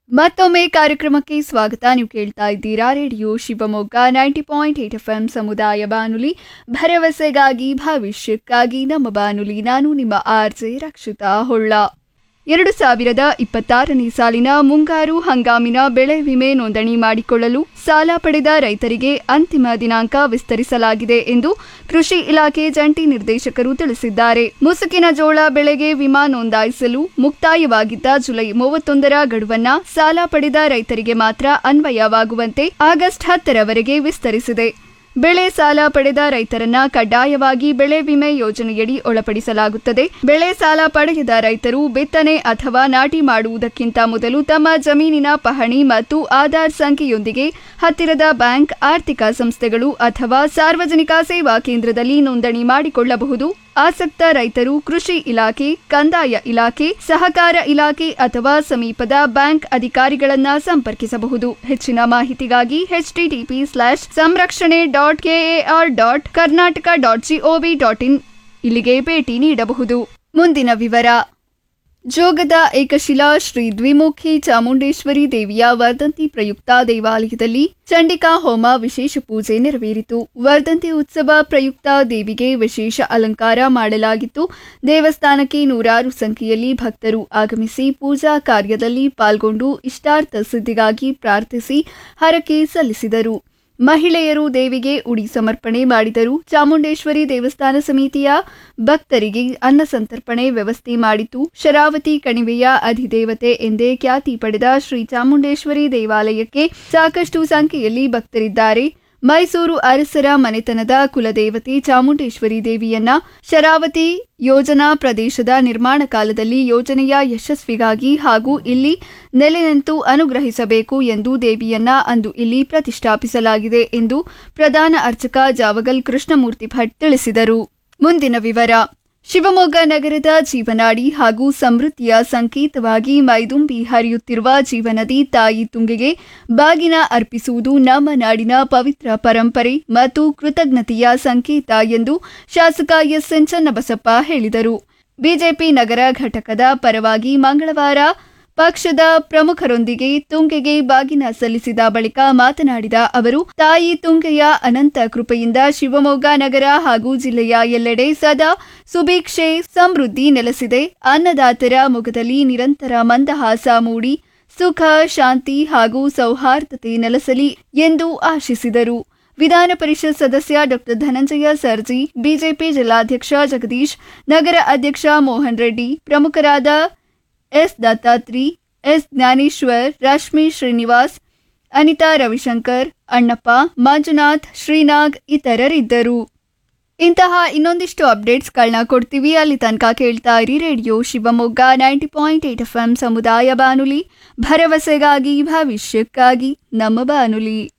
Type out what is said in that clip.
ಮತ್ತೊಮ್ಮೆ ಕಾರ್ಯಕ್ರಮಕ್ಕೆ ಸ್ವಾಗತ ನೀವು ಕೇಳ್ತಾ ಇದ್ದೀರಾ radio Shivamogga ninety point eight F M ಸಮುದಾಯ ಬಾನುಲಿ ಭರವಸೆಗಾಗಿ ಭವಿಷ್ಯಕ್ಕಾಗಿ ನಮ್ಮ ಬಾನುಲಿ ನಾನು ನಿಮ್ಮ ಆರ್ ಜೆ ರಕ್ಷಿತಾ ಹೊಳ್ಳ ಎರಡು ಸಾವಿರದ ಇಪ್ಪತ್ತಾರನೇ ಸಾಲಿನ ಮುಂಗಾರು ಹಂಗಾಮಿನ ಬೆಳೆ ವಿಮೆ ನೋಂದಣಿ ಮಾಡಿಕೊಳ್ಳಲು ಸಾಲ ಪಡೆದ ರೈತರಿಗೆ ಅಂತಿಮ ದಿನಾಂಕ ವಿಸ್ತರಿಸಲಾಗಿದೆ ಎಂದು ಕೃಷಿ ಇಲಾಖೆ ಜಂಟಿ ನಿರ್ದೇಶಕರು ತಿಳಿಸಿದ್ದಾರೆ ಮುಸುಕಿನ ಜೋಳ ಬೆಳೆಗೆ ವಿಮಾ ನೋಂದಾಯಿಸಲು ಮುಕ್ತಾಯವಾಗಿದ್ದ ಜುಲೈ ಮೂವತ್ತೊಂದರ ಗಡುವನ್ನ ಸಾಲ ಪಡೆದ ರೈತರಿಗೆ ಮಾತ್ರ ಅನ್ವಯವಾಗುವಂತೆ ಆಗಸ್ಟ್ ಹತ್ತರವರೆಗೆ ವಿಸ್ತರಿಸಿದೆ ಬೆಳೆ ಸಾಲ ಪಡೆದ ರೈತರನ್ನ ಕಡ್ಡಾಯವಾಗಿ ಬೆಳೆ ವಿಮೆ ಯೋಜನೆಯಡಿ ಒಳಪಡಿಸಲಾಗುತ್ತದೆ ಬೆಳೆ ಸಾಲ ಪಡೆಯದ ರೈತರು ಬಿತ್ತನೆ ಅಥವಾ ನಾಟಿ ಮಾಡುವುದಕ್ಕಿಂತ ಮೊದಲು ತಮ್ಮ ಜಮೀನಿನ ಪಹಣಿ ಮತ್ತು ಆಧಾರ್ ಸಂಖ್ಯೆಯೊಂದಿಗೆ ಹತ್ತಿರದ ಬ್ಯಾಂಕ್ ಆರ್ಥಿಕ ಸಂಸ್ಥೆಗಳು ಅಥವಾ ಸಾರ್ವಜನಿಕ ಸೇವಾ ಕೇಂದ್ರದಲ್ಲಿ ನೋಂದಣಿ ಮಾಡಿಕೊಳ್ಳಬಹುದು ಆಸಕ್ತ ರೈತರು ಕೃಷಿ ಇಲಾಖೆ ಕಂದಾಯ ಇಲಾಖೆ ಸಹಕಾರ ಇಲಾಖೆ ಅಥವಾ ಸಮೀಪದ ಬ್ಯಾಂಕ್ ಅಧಿಕಾರಿಗಳನ್ನ ಸಂಪರ್ಕಿಸಬಹುದು ಹೆಚ್ಚಿನ ಮಾಹಿತಿಗಾಗಿ HTTP slash Samrakshane dot KAR dot Karnataka dot GOV dot in ಇಲ್ಲಿಗೆ ಭೇಟಿ ನೀಡಬಹುದು ಮುಂದಿನ ವಿವರ ಜೋಗದ ಏಕಶಿಲಾ ಶ್ರೀ ದ್ವಿಮುಖಿ ಚಾಮುಂಡೇಶ್ವರಿ ದೇವಿಯ ವರ್ಧಂತಿ ಪ್ರಯುಕ್ತ ದೇವಾಲಯದಲ್ಲಿ ಚಂಡಿಕಾ ಹೋಮ ವಿಶೇಷ ಪೂಜೆ ನೆರವೇರಿತು ವರ್ಧಂತಿ ಉತ್ಸವ ಪ್ರಯುಕ್ತ ದೇವಿಗೆ ವಿಶೇಷ ಅಲಂಕಾರ ಮಾಡಲಾಗಿತ್ತು ದೇವಸ್ಥಾನಕ್ಕೆ ನೂರಾರು ಸಂಖ್ಯೆಯಲ್ಲಿ ಭಕ್ತರು ಆಗಮಿಸಿ ಪೂಜಾ ಕಾರ್ಯದಲ್ಲಿ ಪಾಲ್ಗೊಂಡು ಇಷ್ಟಾರ್ಥ ಸಿದ್ಧಿಗಾಗಿ ಪ್ರಾರ್ಥಿಸಿ ಹರಕೆ ಸಲ್ಲಿಸಿದರು ಮಹಿಳೆಯರು ದೇವಿಗೆ ಉಡಿ ಸಮರ್ಪಣೆ ಮಾಡಿದರು ಚಾಮುಂಡೇಶ್ವರಿ ದೇವಸ್ಥಾನ ಸಮಿತಿಯ ಭಕ್ತರಿಗೆ ಅನ್ನ ಸಂತರ್ಪಣೆ ವ್ಯವಸ್ಥೆ ಮಾಡಿತು ಶರಾವತಿ ಕಣಿವೆಯ ಅಧಿದೇವತೆ ಎಂದೇ ಖ್ಯಾತಿ ಪಡೆದ ಶ್ರೀ ಚಾಮುಂಡೇಶ್ವರಿ ದೇವಾಲಯಕ್ಕೆ ಸಾಕಷ್ಟು ಸಂಖ್ಯೆಯಲ್ಲಿ ಭಕ್ತರಿದ್ದಾರೆ ಮೈಸೂರು ಅರಸರ ಮನೆತನದ ಕುಲದೇವತೆ ಚಾಮುಂಡೇಶ್ವರಿ ದೇವಿಯನ್ನ ಶರಾವತಿ ಯೋಜನಾ ಪ್ರದೇಶದ ನಿರ್ಮಾಣ ಕಾಲದಲ್ಲಿ ಯೋಜನೆಯ ಯಶಸ್ವಿಗಾಗಿ ಹಾಗೂ ಇಲ್ಲಿ ನೆಲೆ ನಿಂತು ಅನುಗ್ರಹಿಸಬೇಕು ಎಂದು ದೇವಿಯನ್ನ ಅಂದು ಇಲ್ಲಿ ಪ್ರತಿಷ್ಠಾಪಿಸಲಾಗಿದೆ ಎಂದು ಪ್ರಧಾನ ಅರ್ಚಕ ಜಾವಗಲ್ ಕೃಷ್ಣಮೂರ್ತಿ ಭಟ್ ತಿಳಿಸಿದರು ಮುಂದಿನ ವಿವರ ಶಿವಮೊಗ್ಗ ನಗರದ ಜೀವನಾಡಿ ಹಾಗೂ ಸಮೃದ್ಧಿಯ ಸಂಕೇತವಾಗಿ ಮೈದುಂಬಿ ಹರಿಯುತ್ತಿರುವ ಜೀವನದಿ ತಾಯಿ ತುಂಗೆಗೆ ಬಾಗಿನ ಅರ್ಪಿಸುವುದು ನಮ್ಮ ನಾಡಿನ ಪವಿತ್ರ ಪರಂಪರೆ ಮತ್ತು ಕೃತಜ್ಞತೆಯ ಸಂಕೇತ ಎಂದು ಶಾಸಕ ಎಸ್ಎನ್ ಚನ್ನಬಸಪ್ಪ ಹೇಳಿದರು ಬಿಜೆಪಿ ನಗರ ಘಟಕದ ಪರವಾಗಿ ಮಂಗಳವಾರ ಪಕ್ಷದ ಪ್ರಮುಖರೊಂದಿಗೆ ತುಂಗೆಗೆ ಬಾಗಿನ ಸಲ್ಲಿಸಿದ ಬಳಿಕ ಮಾತನಾಡಿದ ಅವರು ತಾಯಿ ತುಂಗೆಯ ಅನಂತ ಕೃಪೆಯಿಂದ ಶಿವಮೊಗ್ಗ ನಗರ ಹಾಗೂ ಜಿಲ್ಲೆಯ ಎಲ್ಲೆಡೆ ಸದಾ ಸುಭಿಕ್ಷೆ ಸಮೃದ್ಧಿ ನೆಲೆಸಿದೆ ಅನ್ನದಾತರ ಮುಖದಲ್ಲಿ ನಿರಂತರ ಮಂದಹಾಸ ಮೂಡಿ ಸುಖ ಶಾಂತಿ ಹಾಗೂ ಸೌಹಾರ್ದತೆ ನೆಲೆಸಲಿ ಎಂದು ಆಶಿಸಿದರು ವಿಧಾನ ಪರಿಷತ್ ಸದಸ್ಯ ಡಾಕ್ಟರ್ ಧನಂಜಯ ಸರ್ಜಿ ಬಿಜೆಪಿ ಜಿಲ್ಲಾಧ್ಯಕ್ಷ ಜಗದೀಶ್ ನಗರ ಅಧ್ಯಕ್ಷ ಮೋಹನ್ ರೆಡ್ಡಿ ಪ್ರಮುಖರಾದ ಎಸ್ ದತ್ತಾತ್ರಿ ಎಸ್ ಜ್ಞಾನೇಶ್ವರ್ ರಶ್ಮಿ ಶ್ರೀನಿವಾಸ್ ಅನಿತಾ ರವಿಶಂಕರ್ ಅಣ್ಣಪ್ಪ ಮಂಜುನಾಥ್ ಶ್ರೀನಾಗ್ ಇತರರಿದ್ದರು ಇಂತಹ ಇನ್ನೊಂದಿಷ್ಟು ಅಪ್ಡೇಟ್ಸ್ಗಳನ್ನ ಕೊಡ್ತೀವಿ ಅಲ್ಲಿ ತನಕ ಕೇಳ್ತಾ ಇರಿ radio Shivamogga ninety point eight F M ಸಮುದಾಯ ಬಾನುಲಿ ಭರವಸೆಗಾಗಿ ಭವಿಷ್ಯಕ್ಕಾಗಿ ನಮ್ಮ ಬಾನುಲಿ